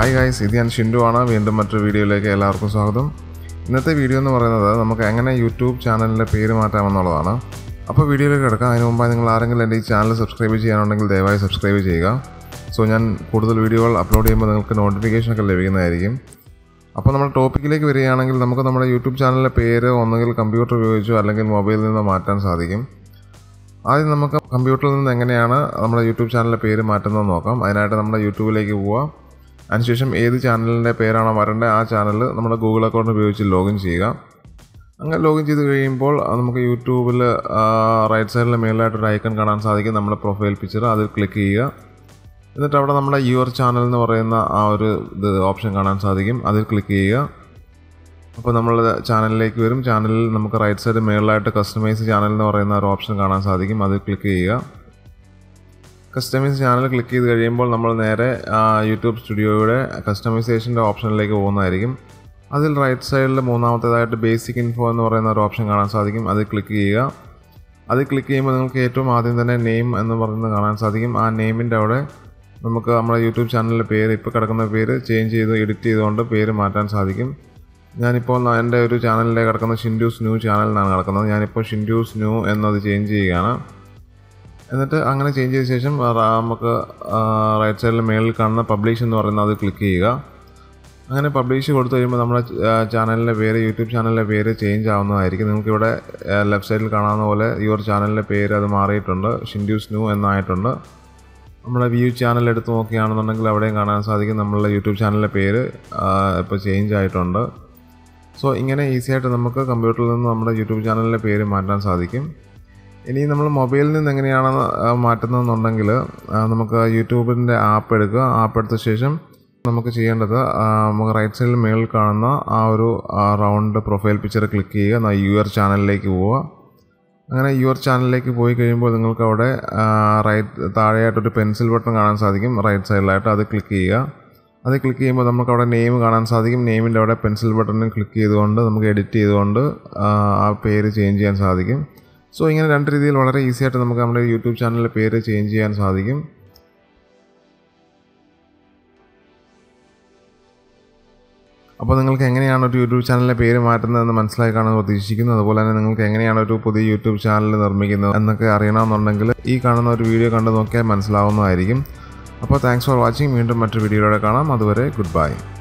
hi guys ഇത് ഞാൻ ഷിൻഡു ആണ് വീണ്ടും മറ്റൊരു വീഡിയോയിലേക്ക് എല്ലാവർക്കും സ്വാഗതം ഇന്നത്തെ വീഡിയോ എന്ന് പറയുന്നത് നമുക്ക് എങ്ങനെ യൂട്യൂബ് ചാനലിൻ്റെ പേര് മാറ്റാമെന്നുള്ളതാണ് അപ്പോൾ വീഡിയോയിലേക്ക് കിടക്കാം അതിന് മുമ്പായി നിങ്ങൾ ആരെങ്കിലും എൻ്റെ ഈ ചാനൽ സബ്സ്ക്രൈബ് ചെയ്യാനുണ്ടെങ്കിൽ ദയവായി സബ്സ്ക്രൈബ് ചെയ്യുക സോ ഞാൻ കൂടുതൽ വീഡിയോകൾ അപ്ലോഡ് ചെയ്യുമ്പോൾ നിങ്ങൾക്ക് നോട്ടിഫിക്കേഷൻ ഒക്കെ ലഭിക്കുന്നതായിരിക്കും അപ്പോൾ നമ്മൾ ടോപ്പിക്കിലേക്ക് വരികയാണെങ്കിൽ നമുക്ക് നമ്മുടെ യൂട്യൂബ് ചാനലിലെ പേര് ഒന്നുകിൽ കമ്പ്യൂട്ടർ ഉപയോഗിച്ചോ അല്ലെങ്കിൽ മൊബൈലിൽ നിന്നോ മാറ്റാൻ സാധിക്കും ആദ്യം നമുക്ക് കമ്പ്യൂട്ടറിൽ നിന്ന് എങ്ങനെയാണ് നമ്മുടെ യൂട്യൂബ് ചാനലിലെ പേര് മാറ്റുന്നത് നോക്കാം അതിനായിട്ട് നമ്മുടെ യൂട്യൂബിലേക്ക് പോവുക അതിനുശേഷം ഏത് ചാനലിൻ്റെ പേരാണോ വരേണ്ടത് ആ ചാനൽ നമ്മുടെ ഗൂഗിൾ അക്കൗണ്ട് ഉപയോഗിച്ച് ലോഗിൻ ചെയ്യുക അങ്ങനെ ലോഗിൻ ചെയ്ത് കഴിയുമ്പോൾ ആ, നമുക്ക് യൂട്യൂബിൽ റൈറ്റ് സൈഡിൽ മേളിലായിട്ടൊരു ഐക്കൺ കാണാൻ സാധിക്കും നമ്മുടെ പ്രൊഫൈൽ പിക്ചർ അതിൽ ക്ലിക്ക് ചെയ്യുക എന്നിട്ട് അവിടെ നമ്മുടെ യുവർ ചാനൽ എന്ന് പറയുന്ന ആ ഒരു ഇത് ഓപ്ഷൻ കാണാൻ സാധിക്കും അതിൽ ക്ലിക്ക് ചെയ്യുക അപ്പോൾ നമ്മൾ ചാനലിലേക്ക് വരും ചാനലിൽ നമുക്ക് റൈറ്റ് സൈഡ് മേളിലായിട്ട് കസ്റ്റമൈസ് ചാനൽ എന്ന് പറയുന്ന ഒരു ഓപ്ഷൻ കാണാൻ സാധിക്കും അതിൽ ക്ലിക്ക് ചെയ്യുക കസ്റ്റമൈസ് ചാനൽ ക്ലിക്ക് ചെയ്ത് കഴിയുമ്പോൾ നമ്മൾ നേരെ ആ, യൂട്യൂബ് സ്റ്റുഡിയോയുടെ കസ്റ്റമൈസേഷൻ്റെ ഓപ്ഷനിലേക്ക് പോകുന്നതായിരിക്കും അതിൽ റൈറ്റ് സൈഡിൽ മൂന്നാമത്തേതായിട്ട് ബേസിക് ഇൻഫോ എന്ന് പറയുന്ന ഒരു ഓപ്ഷൻ കാണാൻ സാധിക്കും അതിൽ ക്ലിക്ക് ചെയ്യുക അതിൽ ക്ലിക്ക് ചെയ്യുമ്പോൾ നിങ്ങൾക്ക് ഏറ്റവും ആദ്യം തന്നെ നെയിം എന്ന് പറയുന്നത് കാണാൻ സാധിക്കും ആ നെയിമിൻ്റെ അവിടെ നമുക്ക് നമ്മുടെ യൂട്യൂബ് ചാനലിൻ്റെ പേര് ഇപ്പോൾ കിടക്കുന്ന പേര് ചേഞ്ച് ചെയ്ത് എഡിറ്റ് ചെയ്തുകൊണ്ട് പേര് മാറ്റാൻ സാധിക്കും ഞാനിപ്പോൾ ന- എൻ്റെ ഒരു ചാനലിലേക്ക് കിടക്കുന്ന ഷിൻഡ്യൂസ് ന്യൂ ചാനൽ എന്നാണ് കിടക്കുന്നത് ഞാനിപ്പോൾ ഷിൻഡ്യൂസ് ന്യൂ എന്നത് ചേഞ്ച് ചെയ്യുകയാണ് എന്നിട്ട് അങ്ങനെ ചേഞ്ച് ചെയ്ത ശേഷം ആ, റ- നമുക്ക് റൈറ്റ് സൈഡിൽ മേളിൽ കാണുന്ന പബ്ലിഷ് എന്ന് പറയുന്നത് അത് ക്ലിക്ക് ചെയ്യുക അങ്ങനെ പബ്ലിഷ് കൊടുത്തു കഴിയുമ്പോൾ നമ്മുടെ ചാനലിൻ്റെ പേര് യൂട്യൂബ് ചാനലിൻ്റെ പേര് ചേഞ്ച് ആവുന്നതായിരിക്കും നിങ്ങൾക്കിവിടെ ലെഫ്റ്റ് സൈഡിൽ കാണാവുന്ന പോലെ യുവർ ചാനലിൻ്റെ പേര് അത് മാറിയിട്ടുണ്ട് ഷിൻഡ്യൂസ് ന്യൂ എന്നായിട്ടുണ്ട് നമ്മുടെ വ്യൂ ചാനൽ എടുത്ത് നോക്കുകയാണെന്നുണ്ടെങ്കിൽ അവിടെയും കാണാൻ സാധിക്കും നമ്മളുടെ യൂട്യൂബ് ചാനലിൻ്റെ പേര് ഇപ്പോൾ ചേഞ്ച് ആയിട്ടുണ്ട് സോ ഇങ്ങനെ ഈസി ആയിട്ട് നമുക്ക് കമ്പ്യൂട്ടറിൽ നിന്ന് നമ്മുടെ യൂട്യൂബ് ചാനലിൻ്റെ പേര് മാറ്റാൻ സാധിക്കും ഇനി നമ്മൾ മൊബൈലിൽ നിന്ന് എങ്ങനെയാണ് ആ, മാറ്റുന്നതെന്നുണ്ടെങ്കിൽ ആ, നമുക്ക് യൂട്യൂബിൻ്റെ ആപ്പ് എടുക്കുക ആപ്പ് എടുത്ത ശേഷം നമുക്ക് ചെയ്യേണ്ടത് ആ, നമുക്ക് റൈറ്റ് സൈഡിൽ മേളിൽ കാണുന്ന ആ ഒരു റൗണ്ട് പ്രൊഫൈൽ പിക്ചർ ക്ലിക്ക് ചെയ്യുക യു ആർ ചാനലിലേക്ക് പോവുക അങ്ങനെ യുവർ ചാനലിലേക്ക് പോയി കഴിയുമ്പോൾ നിങ്ങൾക്ക് അവിടെ റൈറ്റ് താഴെയായിട്ടൊരു പെൻസിൽ ബട്ടൺ കാണാൻ സാധിക്കും റൈറ്റ് സൈഡിലായിട്ട് അത് ക്ലിക്ക് ചെയ്യുക അത് ക്ലിക്ക് ചെയ്യുമ്പോൾ നമുക്ക് അവിടെ നെയിം കാണാൻ സാധിക്കും നെയിമിൻ്റെ അവിടെ പെൻസിൽ ബട്ടണിൽ ക്ലിക്ക് ചെയ്തുകൊണ്ട് നമുക്ക് എഡിറ്റ് ചെയ്തുകൊണ്ട് ആ, ആ പേര് ചേഞ്ച് ചെയ്യാൻ സാധിക്കും സോ ഇങ്ങനെ രണ്ട് രീതിയിൽ വളരെ ഈസി ആയിട്ട് നമുക്ക് നമ്മുടെ യൂട്യൂബ് ചാനലിലെ പേര് ചേഞ്ച് ചെയ്യാൻ സാധിക്കും അപ്പോൾ നിങ്ങൾക്ക് എങ്ങനെയാണ് ഒരു യൂട്യൂബ് ചാനലിലെ പേര് മാറ്റുന്നതെന്ന് മനസ്സിലായി കാണാൻ പ്രതീക്ഷിക്കുന്നു അതുപോലെ തന്നെ നിങ്ങൾക്ക് എങ്ങനെയാണ് ഒരു പുതിയ യൂട്യൂബ് ചാനൽ നിർമ്മിക്കുന്നത് എന്നൊക്കെ അറിയണമെന്നുണ്ടെങ്കിൽ ഈ കാണുന്ന ഒരു വീഡിയോ കണ്ടു നോക്കിയാൽ മനസ്സിലാവുന്നതായിരിക്കും അപ്പോൾ താങ്ക്സ് ഫോർ വാച്ചിങ് വീണ്ടും മറ്റൊരു വീഡിയോയിലൂടെ കാണാം അതുവരെ ഗുഡ് ബൈ